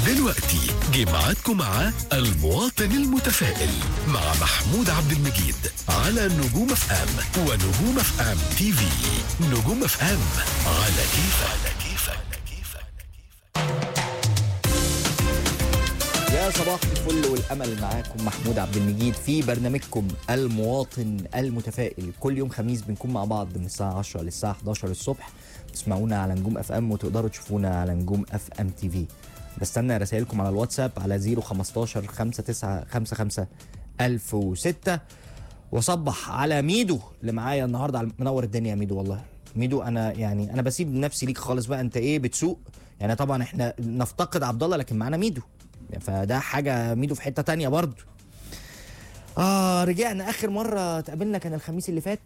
دلوقتي جمعتكم مع المواطن المتفائل مع محمود عبد المجيد على نجوم اف ام ونجوم اف ام تي في نجوم اف ام على كيف على كيف على كيف يا صباح الفل والامل معاكم محمود عبد المجيد في برنامجكم المواطن المتفائل كل يوم خميس بنكون مع بعض من الساعه 10 للساعه 11 الصبح تسمعونا على نجوم اف ام وتقدروا تشوفونا على نجوم اف ام تي في بستنى رسائلكم على الواتساب على 015 5955 1006 وصبح على ميدو اللي معايا النهارده على منور الدنيا يا ميدو والله ميدو انا يعني انا بسيب نفسي ليك خالص بقى انت ايه بتسوق يعني طبعا احنا نفتقد عبد الله لكن معانا ميدو فده حاجه ميدو في حته تانية برضو اه رجعنا اخر مره اتقابلنا كان الخميس اللي فات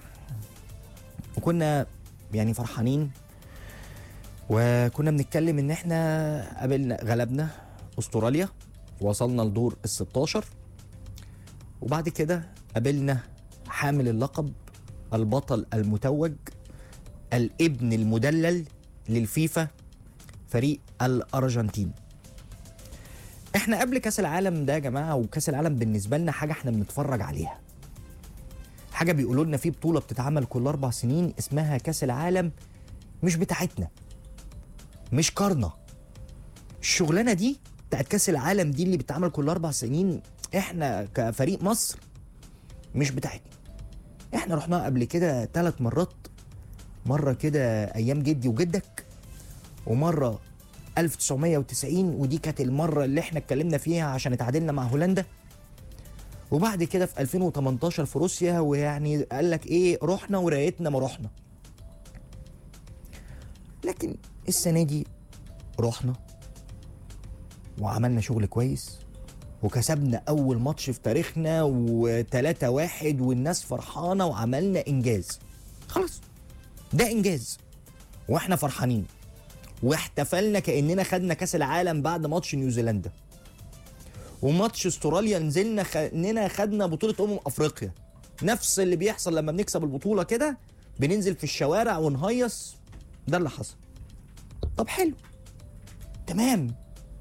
وكنا يعني فرحانين وكنا بنتكلم ان احنا قابلنا غلبنا استراليا وصلنا لدور ال 16 وبعد كده قابلنا حامل اللقب البطل المتوج الابن المدلل للفيفا فريق الارجنتين احنا قبل كاس العالم ده يا جماعه وكاس العالم بالنسبه لنا حاجه احنا بنتفرج عليها حاجه بيقولوا لنا في بطوله بتتعمل كل اربع سنين اسمها كاس العالم مش بتاعتنا مش كارنا الشغلانه دي بتاعت كاس العالم دي اللي بتتعمل كل اربع سنين احنا كفريق مصر مش بتاعتنا احنا رحناها قبل كده ثلاث مرات مره كده ايام جدي وجدك ومره 1990 ودي كانت المره اللي احنا اتكلمنا فيها عشان اتعادلنا مع هولندا وبعد كده في 2018 في روسيا ويعني قال لك ايه رحنا ورايتنا ما رحنا لكن السنه دي رحنا وعملنا شغل كويس وكسبنا اول ماتش في تاريخنا و3 واحد والناس فرحانه وعملنا انجاز خلاص ده انجاز واحنا فرحانين واحتفلنا كاننا خدنا كاس العالم بعد ماتش نيوزيلندا وماتش استراليا نزلنا كاننا خدنا بطوله امم افريقيا نفس اللي بيحصل لما بنكسب البطوله كده بننزل في الشوارع ونهيص ده اللي حصل طب حلو تمام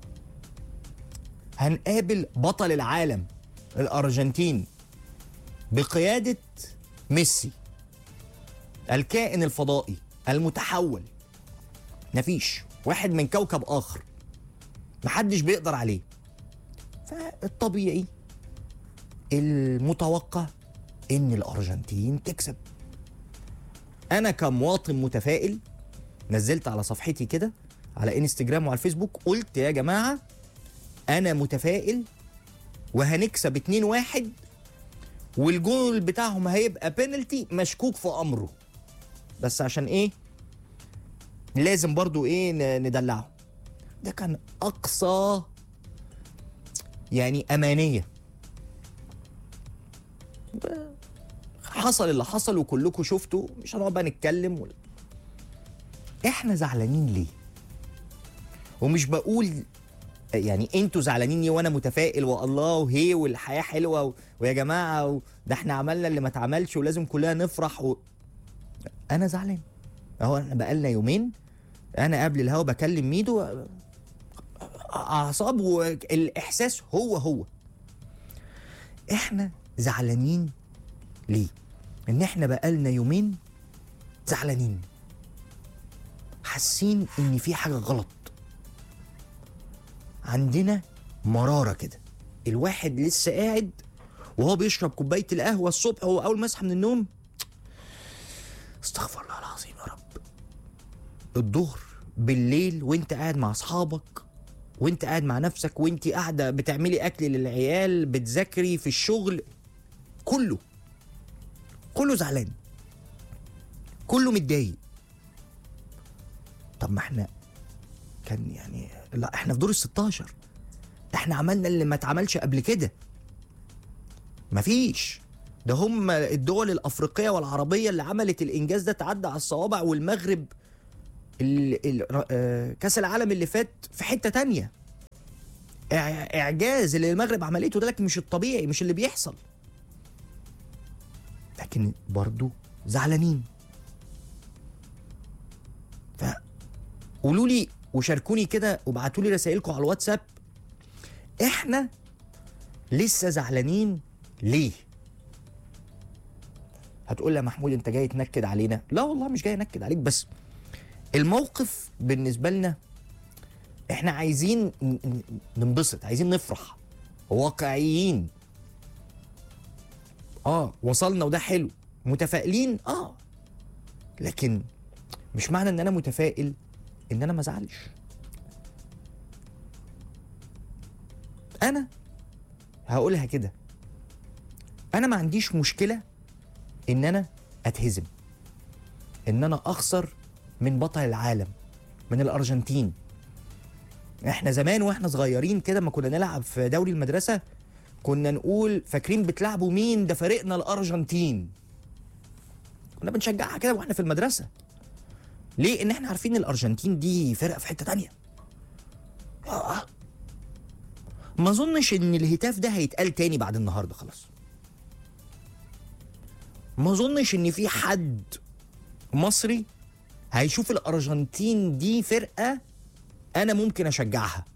هنقابل بطل العالم الارجنتين بقياده ميسي الكائن الفضائي المتحول مفيش واحد من كوكب اخر محدش بيقدر عليه فالطبيعي المتوقع ان الارجنتين تكسب انا كمواطن متفائل نزلت على صفحتي كده على انستجرام وعلى الفيسبوك قلت يا جماعه انا متفائل وهنكسب 2-1 والجول بتاعهم هيبقى بينالتي مشكوك في امره بس عشان ايه لازم برضو ايه ن- ندلعه ده كان اقصى يعني امانيه حصل اللي حصل وكلكم شفتوا مش هنقعد بقى نتكلم ولا احنا زعلانين ليه ومش بقول يعني انتوا زعلانين ليه وانا متفائل والله وهي والحياه حلوه و... ويا جماعه و... ده احنا عملنا اللي ما اتعملش ولازم كلنا نفرح و... انا زعلان اهو احنا بقالنا يومين انا قبل الهوا بكلم ميدو اعصاب والاحساس هو هو احنا زعلانين ليه ان احنا بقالنا يومين زعلانين حاسين ان في حاجه غلط عندنا مراره كده الواحد لسه قاعد وهو بيشرب كوبايه القهوه الصبح وهو اول ما يصحى من النوم استغفر الله العظيم يا رب الظهر بالليل وانت قاعد مع اصحابك وانت قاعد مع نفسك وانت قاعده بتعملي اكل للعيال بتذاكري في الشغل كله كله زعلان كله متضايق طب ما احنا كان يعني لا احنا في دور ال 16 احنا عملنا اللي ما اتعملش قبل كده مفيش ده هم الدول الافريقيه والعربيه اللي عملت الانجاز ده تعدى على الصوابع والمغرب ال ال آه، كاس العالم اللي فات في حته تانية إع- اعجاز اللي المغرب عملته ده لكن مش الطبيعي مش اللي بيحصل لكن برضو زعلانين فقولوا لي وشاركوني كده وابعتوا لي رسائلكم على الواتساب احنا لسه زعلانين ليه هتقول لي يا محمود انت جاي تنكد علينا لا والله مش جاي انكد عليك بس الموقف بالنسبه لنا احنا عايزين ن- ن- ننبسط عايزين نفرح واقعيين اه وصلنا وده حلو متفائلين اه لكن مش معنى ان انا متفائل ان انا ما ازعلش انا هقولها كده انا ما عنديش مشكله ان انا اتهزم ان انا اخسر من بطل العالم من الارجنتين احنا زمان واحنا صغيرين كده ما كنا نلعب في دوري المدرسه كنا نقول فاكرين بتلعبوا مين ده فريقنا الارجنتين كنا بنشجعها كده واحنا في المدرسه ليه ان احنا عارفين الارجنتين دي فرقه في حته تانية آه. ما اظنش ان الهتاف ده هيتقال تاني بعد النهارده خلاص ما اظنش ان في حد مصري هيشوف الارجنتين دي فرقه انا ممكن اشجعها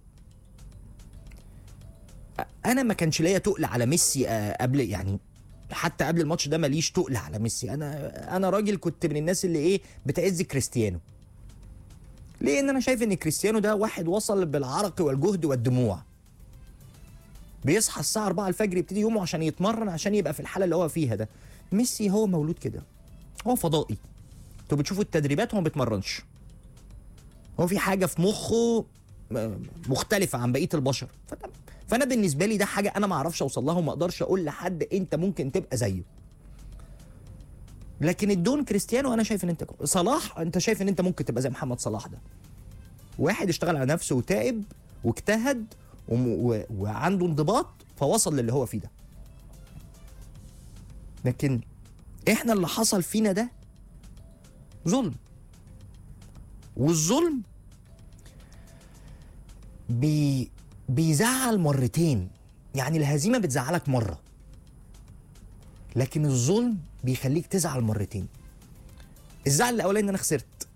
أ- انا ما كانش ليا تقل على ميسي آه، قبل يعني حتى قبل الماتش ده ماليش تقل على ميسي انا انا راجل كنت من الناس اللي ايه بتعز كريستيانو ليه ان انا شايف ان كريستيانو ده واحد وصل بالعرق والجهد والدموع بيصحى الساعه 4 الفجر يبتدي يومه عشان يتمرن عشان يبقى في الحاله اللي هو فيها ده ميسي هو مولود كده هو فضائي انتوا بتشوفوا التدريبات هو ما بيتمرنش هو في حاجه في مخه م- مختلفه عن بقيه البشر فأنا- فانا بالنسبه لي ده حاجه انا ما اعرفش اوصل لها وما اقدرش اقول لحد انت ممكن تبقى زيه لكن الدون كريستيانو انا شايف ان انت كو- صلاح انت شايف ان انت ممكن تبقى زي محمد صلاح ده واحد اشتغل على نفسه وتائب واجتهد وم- و... وعنده انضباط فوصل للي هو فيه ده لكن احنا اللي حصل فينا ده ظلم والظلم بي بيزعل مرتين يعني الهزيمة بتزعلك مرة لكن الظلم بيخليك تزعل مرتين الزعل الأولاني إن أنا خسرت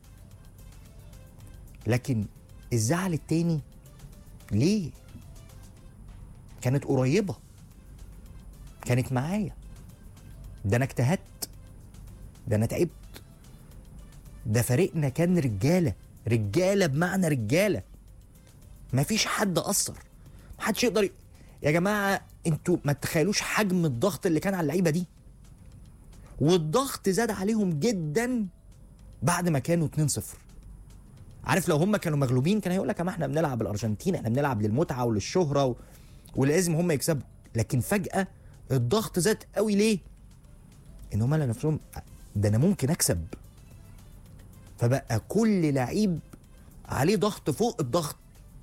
لكن الزعل التاني ليه؟ كانت قريبة كانت معايا ده أنا اجتهدت ده أنا تعبت ده فريقنا كان رجالة رجالة بمعنى رجالة مفيش حد أثر محدش يقدر ي... يا جماعة انتوا ما تتخيلوش حجم الضغط اللي كان على اللعيبة دي والضغط زاد عليهم جدا بعد ما كانوا 2-0 عارف لو هم كانوا مغلوبين كان هيقول لك يا ما احنا بنلعب الارجنتين احنا بنلعب للمتعه وللشهره و... ولازم هم يكسبوا لكن فجاه الضغط زاد قوي ليه؟ ان هم نفسهم ده انا ممكن اكسب فبقى كل لعيب عليه ضغط فوق الضغط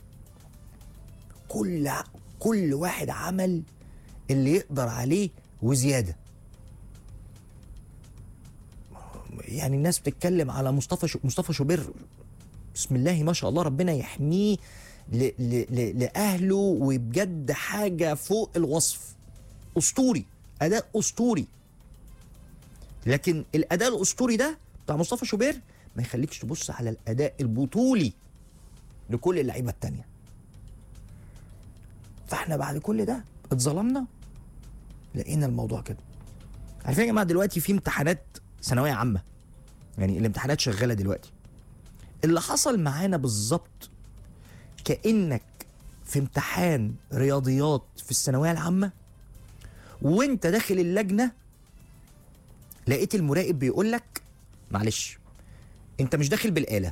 كل كل واحد عمل اللي يقدر عليه وزياده يعني الناس بتتكلم على مصطفى شو مصطفى شوبير بسم الله ما شاء الله ربنا يحميه ل... ل... ل... لاهله وبجد حاجه فوق الوصف اسطوري اداء اسطوري لكن الاداء الاسطوري ده بتاع مصطفى شوبير ما يخليكش تبص على الاداء البطولي لكل اللعيبه التانيه فاحنا بعد كل ده اتظلمنا لقينا الموضوع كده عارفين يا جماعه دلوقتي في امتحانات ثانويه عامه يعني الامتحانات شغاله دلوقتي اللي حصل معانا بالظبط كانك في امتحان رياضيات في الثانويه العامه وانت داخل اللجنه لقيت المراقب بيقول لك معلش انت مش داخل بالاله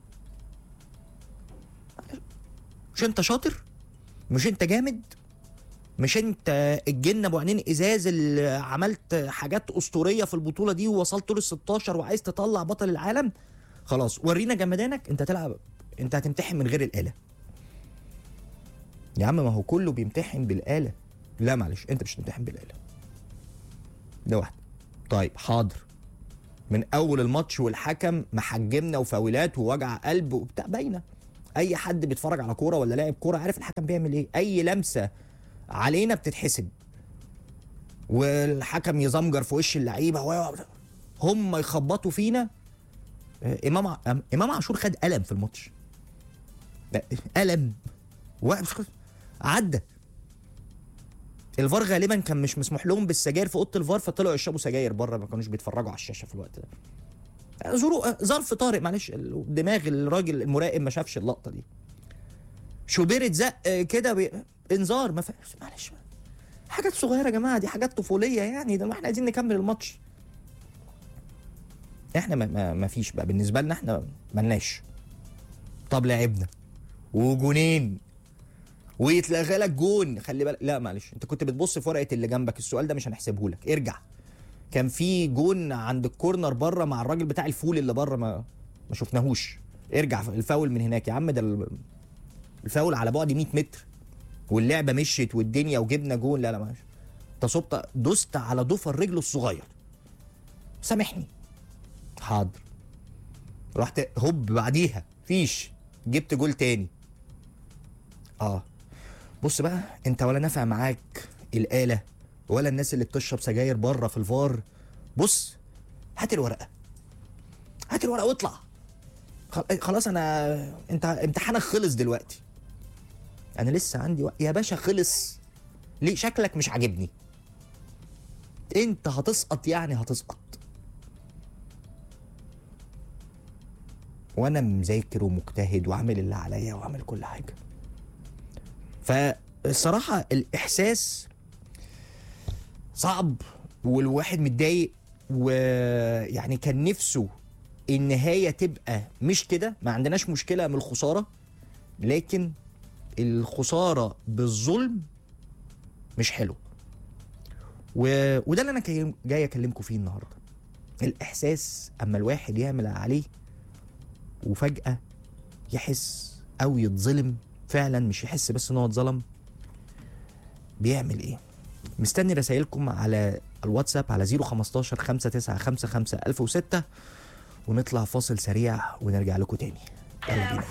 مش انت شاطر مش انت جامد مش انت الجن ابو عينين ازاز اللي عملت حاجات اسطوريه في البطوله دي ووصلت ل 16 وعايز تطلع بطل العالم خلاص ورينا جمدانك انت هتلعب انت هتمتحن من غير الاله يا عم ما هو كله بيمتحن بالاله لا معلش انت مش هتمتحن بالاله ده واحد طيب حاضر من اول الماتش والحكم محجمنا وفاولات ووجع قلب وبتاع باينه اي حد بيتفرج على كوره ولا لاعب كوره عارف الحكم بيعمل ايه اي لمسه علينا بتتحسب والحكم يزمجر في وش اللعيبه و- هم يخبطوا فينا آه، امام ع- امام عاشور خد قلم في الماتش قلم وقف عدى الفار غالبا كان مش مسموح لهم بالسجاير في اوضه الفار فطلعوا يشربوا سجاير بره ما كانوش بيتفرجوا على الشاشه في الوقت ده ظروف ظرف طارئ معلش دماغ الراجل المراقب ما شافش اللقطه دي شوبير اتزق كده بي... انذار ما فيش معلش حاجات صغيره يا جماعه دي حاجات طفوليه يعني ده ما احنا عايزين نكمل الماتش احنا ما, ما, ما فيش بقى بالنسبه لنا احنا ملناش طب لعبنا وجونين ويتلغى لك جون خلي بالك لا معلش انت كنت بتبص في ورقه اللي جنبك السؤال ده مش هنحسبه لك ارجع كان في جون عند الكورنر بره مع الراجل بتاع الفول اللي بره ما ما شفناهوش ارجع الفاول من هناك يا عم ده ال- الفاول على بعد 100 متر واللعبه مشيت والدنيا وجبنا جون لا لا معلش انت صبت دوست على ضفر رجله الصغير سامحني حاضر رحت هوب بعديها فيش جبت جول تاني اه بص بقى انت ولا نافع معاك الآلة ولا الناس اللي بتشرب سجاير بره في الفار بص هات الورقة هات الورقة واطلع خل- خلاص انا انت امتحانك خلص دلوقتي انا لسه عندي وقت يا باشا خلص ليه شكلك مش عاجبني انت هتسقط يعني هتسقط وانا مذاكر ومجتهد وعامل اللي عليا وعامل كل حاجه فالصراحه الاحساس صعب والواحد متضايق ويعني كان نفسه النهايه تبقى مش كده ما عندناش مشكله من الخساره لكن الخساره بالظلم مش حلو و... وده اللي انا كي- جاي اكلمكم فيه النهارده الاحساس اما الواحد يعمل اللي عليه وفجاه يحس او يتظلم فعلا مش يحس بس ان هو اتظلم بيعمل ايه مستني رسائلكم على الواتساب على 015 5955 1006 ونطلع فاصل سريع ونرجع لكم تاني يلا بينا